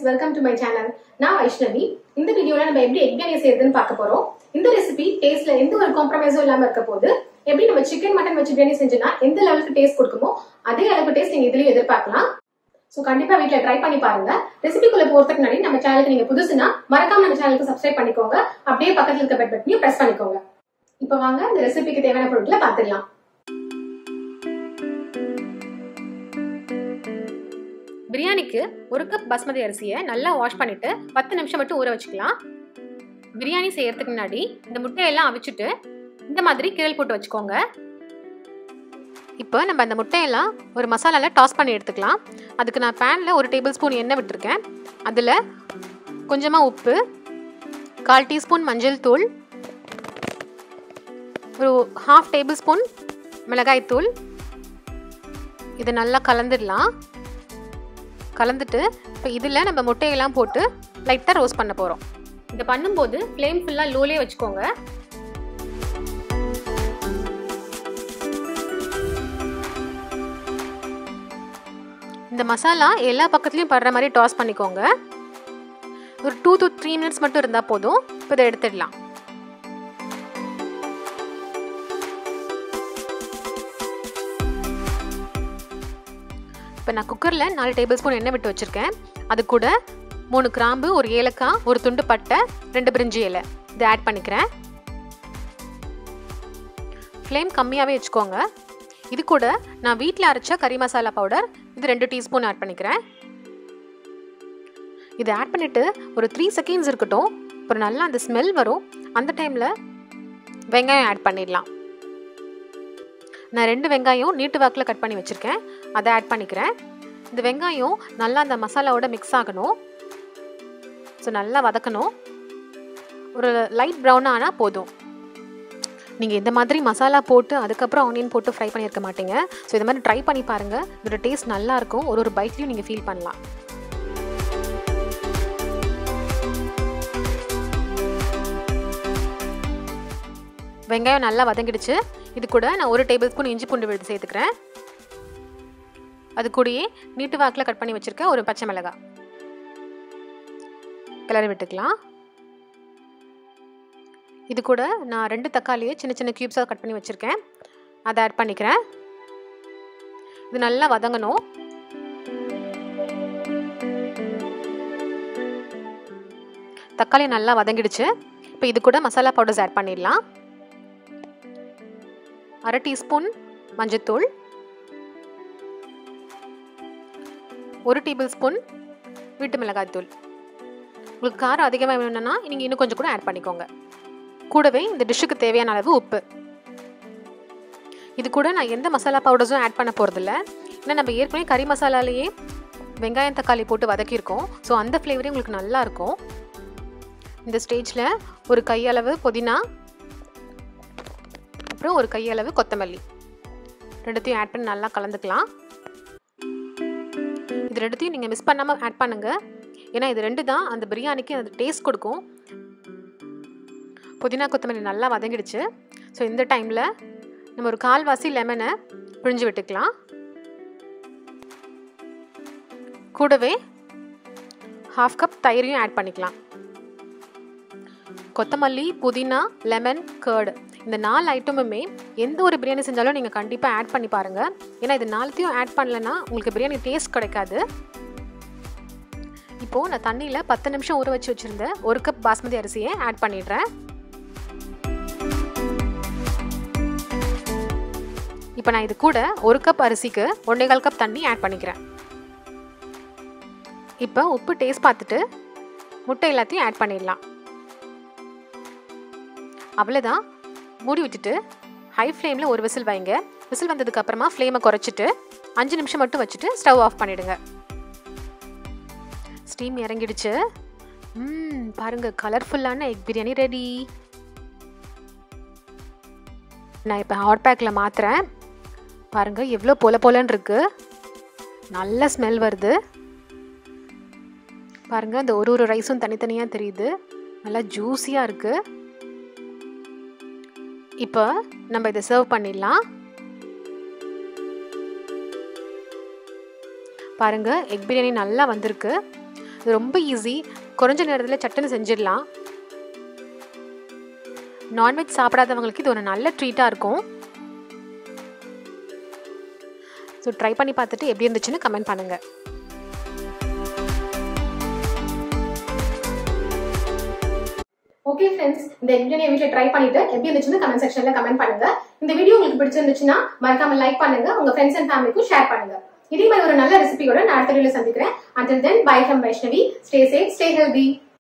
welcome to my channel நான் வைஷ்ணவி இந்த வீடியோல நம்ம எப்படி எக் பிரியாணி செய்யறதுன்னு பார்க்க போறோம் இந்த ரெசிபி டேஸ்ட்ல எந்த ஒரு காம்ப்ரமைஸும் இல்லாம இருக்க போது எப்படி நம்ம சிக்கன் மட்டன் வச்சு பிரியாணி செஞ்சோம்னா எந்த லெவலுக்கு டேஸ்ட் கொடுக்குமோ அதே அளவுக்கு டேஸ்ட் நீங்க இதுலயும் எதிர்பார்க்கலாம் சோ கண்டிப்பா வீட்ல ட்ரை பண்ணி பாருங்க ரெசிபிக்குள்ள போறதுக்கு முன்னாடி நம்ம சேனலுக்கு நீங்க புதுசுனா மறக்காம நம்ம சேனலுக்கு சப்ஸ்கிரைப் பண்ணிக்கோங்க அப்படியே பக்கத்துல இருக்க பெட் பட்டனையும் பிரஸ் பண்ணிக்கோங்க இப்போ வாங்க இந்த ரெசிபிக்கு தேவையான பொருட்களை பார்த்துடலாம் பிரியாணிக்கு ஒரு கப் பாஸ்மதி அரிசியை நல்லா வாஷ் பண்ணிட்டு பத்து நிமிஷம் மட்டும் ஊற வச்சுக்கலாம் பிரியாணி செய்யறதுக்கு முன்னாடி இந்த முட்டையெல்லாம் அவிச்சிட்டு இந்த மாதிரி கிரல் போட்டு வச்சுக்கோங்க இப்போ நம்ம அந்த முட்டையெல்லாம் ஒரு மசாலாவில் டாஸ் பண்ணி எடுத்துக்கலாம் அதுக்கு நான் பேனில் ஒரு டேபிள் ஸ்பூன் எண்ணெய் விட்டுருக்கேன் அதில் கொஞ்சமாக உப்பு கால் டீஸ்பூன் மஞ்சள் தூள் ஒரு ஹாஃப் டேபிள் ஸ்பூன் மிளகாய் தூள் இதை நல்லா கலந்துடலாம் கலந்துட்டு இப்போ இதில் நம்ம முட்டையெல்லாம் போட்டு லைட்டாக ரோஸ்ட் பண்ண போகிறோம் இதை பண்ணும்போது ஃப்ளேம் ஃபுல்லாக லோலே வச்சுக்கோங்க இந்த மசாலா எல்லா பக்கத்துலையும் படுற மாதிரி டாஸ் பண்ணிக்கோங்க ஒரு டூ டு த்ரீ மினிட்ஸ் மட்டும் இருந்தால் போதும் இப்போ இதை எடுத்துடலாம் இப்போ நான் குக்கரில் நாலு டேபிள் ஸ்பூன் எண்ணெய் விட்டு வச்சுருக்கேன் அது கூட மூணு கிராம்பு ஒரு ஏலக்காய் ஒரு துண்டு பட்டை ரெண்டு பிரிஞ்சி இலை இதை ஆட் பண்ணிக்கிறேன் ஃப்ளேம் கம்மியாகவே வச்சுக்கோங்க இது கூட நான் வீட்டில் அரைச்ச கறி மசாலா பவுடர் இது ரெண்டு டீஸ்பூன் ஆட் பண்ணிக்கிறேன் இதை ஆட் பண்ணிவிட்டு ஒரு த்ரீ செகண்ட்ஸ் இருக்கட்டும் அப்புறம் நல்லா அந்த ஸ்மெல் வரும் அந்த டைமில் வெங்காயம் ஆட் பண்ணிடலாம் நான் ரெண்டு வெங்காயம் நீட்டு வாக்கில் கட் பண்ணி வச்சுருக்கேன் அதை ஆட் பண்ணிக்கிறேன் இந்த வெங்காயம் நல்லா அந்த மசாலாவோட மிக்ஸ் ஆகணும் ஸோ நல்லா வதக்கணும் ஒரு லைட் ப்ரௌன் ஆனால் போதும் நீங்கள் இந்த மாதிரி மசாலா போட்டு அதுக்கப்புறம் ஆனியன் போட்டு ஃப்ரை பண்ணியிருக்க மாட்டீங்க ஸோ இந்த மாதிரி ட்ரை பண்ணி பாருங்கள் இதோட டேஸ்ட் நல்லாயிருக்கும் ஒரு ஒரு பைட்லையும் நீங்கள் ஃபீல் பண்ணலாம் வெங்காயம் நல்லா வதங்கிடுச்சு இது கூட நான் ஒரு டேபிள் ஸ்பூன் இஞ்சி பூண்டு விழுது சேர்த்துக்கிறேன் அது கூடயே நீட்டு வாக்கில் கட் பண்ணி வச்சுருக்கேன் ஒரு பச்சை மிளகாய் கிளறி விட்டுக்கலாம் இது கூட நான் ரெண்டு தக்காளியை சின்ன சின்ன க்யூப்ஸாக கட் பண்ணி வச்சுருக்கேன் அதை ஆட் பண்ணிக்கிறேன் இது நல்லா வதங்கணும் தக்காளி நல்லா வதங்கிடுச்சு இப்போ இது கூட மசாலா பவுடர்ஸ் ஆட் பண்ணிடலாம் அரை டீஸ்பூன் மஞ்சத்தூள் ஒரு டேபிள் ஸ்பூன் வீட்டு மிளகாய் தூள் உங்களுக்கு காரம் அதிகமாக வேணும்னா நீங்கள் இன்னும் கொஞ்சம் கூட ஆட் பண்ணிக்கோங்க கூடவே இந்த டிஷ்ஷுக்கு தேவையான அளவு உப்பு இது கூட நான் எந்த மசாலா பவுடர்ஸும் ஆட் பண்ண போகிறதில்ல ஏன்னா நம்ம ஏற்கனவே கறி மசாலாலேயே வெங்காயம் தக்காளி போட்டு வதக்கியிருக்கோம் ஸோ அந்த ஃப்ளேவரே உங்களுக்கு நல்லாயிருக்கும் இந்த ஸ்டேஜில் ஒரு கையளவு புதினா அப்புறம் ஒரு கையளவு கொத்தமல்லி ரெண்டுத்தையும் ஆட் பண்ணி நல்லா கலந்துக்கலாம் இது ரெண்டுத்தையும் நீங்கள் மிஸ் பண்ணாமல் ஆட் பண்ணுங்கள் ஏன்னா இது ரெண்டு தான் அந்த பிரியாணிக்கு அந்த டேஸ்ட் கொடுக்கும் புதினா கொத்தமல்லி நல்லா வதங்கிடுச்சு ஸோ இந்த டைமில் நம்ம ஒரு கால்வாசி லெமனை பிழிஞ்சு விட்டுக்கலாம் கூடவே ஹாஃப் கப் தயிரையும் ஆட் பண்ணிக்கலாம் கொத்தமல்லி புதினா லெமன் கேர்டு இந்த நாலு ஐட்டமுமே எந்த ஒரு பிரியாணி செஞ்சாலும் நீங்கள் கண்டிப்பாக ஆட் பண்ணி பாருங்கள் ஏன்னா இது நாலுத்தையும் ஆட் பண்ணலன்னா உங்களுக்கு பிரியாணி டேஸ்ட் கிடைக்காது இப்போது நான் தண்ணியில் பத்து நிமிஷம் ஊற வச்சு வச்சுருந்த ஒரு கப் பாஸ்மதி அரிசியை ஆட் பண்ணிடுறேன் இப்போ நான் இது கூட ஒரு கப் அரிசிக்கு ஒன்றேகால் கப் தண்ணி ஆட் பண்ணிக்கிறேன் இப்போ உப்பு டேஸ்ட் பார்த்துட்டு முட்டை எல்லாத்தையும் ஆட் பண்ணிடலாம் அவ்வளோதான் மூடி விட்டுட்டு ஹை ஃப்ளேமில் ஒரு விசில் வைங்க விசில் வந்ததுக்கு அப்புறமா ஃப்ளேமை குறைச்சிட்டு அஞ்சு நிமிஷம் மட்டும் வச்சுட்டு ஸ்டவ் ஆஃப் பண்ணிடுங்க ஸ்டீம் இறங்கிடுச்சு ம் பாருங்க கலர்ஃபுல்லான எக் பிரியாணி ரெடி நான் இப்போ ஹாட் பேக்கில் மாற்றுறேன் பாருங்கள் எவ்வளோ பொல பொலன்னு இருக்கு நல்ல ஸ்மெல் வருது பாருங்கள் அந்த ஒரு ஒரு ரைஸும் தனித்தனியாக தெரியுது நல்லா ஜூஸியாக இருக்குது இப்போ நம்ம இதை சர்வ் பண்ணிடலாம் பாருங்கள் எக் பிரியாணி நல்லா வந்திருக்கு இது ரொம்ப ஈஸி குறைஞ்ச நேரத்தில் சட்டுன்னு செஞ்சிடலாம் நான்வெஜ் சாப்பிடாதவங்களுக்கு இது ஒரு நல்ல ட்ரீட்டாக இருக்கும் ஸோ ட்ரை பண்ணி பார்த்துட்டு எப்படி இருந்துச்சுன்னு கமெண்ட் பண்ணுங்கள் ஓகே ஃப்ரெண்ட்ஸ் இந்த பிரியாணியை வீட்டில் ட்ரை பண்ணிட்டு எப்படி இருந்துச்சுன்னு கமெண்ட் செக்ஷன்ல கமெண்ட் பண்ணுங்க இந்த வீடியோ உங்களுக்கு பிடிச்சிருந்துச்சுன்னா மறக்காம லைக் பண்ணுங்க உங்க ஃப்ரெண்ட்ஸ் அண்ட் ஃபேமிலிக்கும் ஷேர் பண்ணுங்க இதே மாதிரி ஒரு நல்ல ரெசிபியோட நான் அடுத்த வீடியோ சந்திக்கிறேன் until then bye from Vaishnavi stay safe stay healthy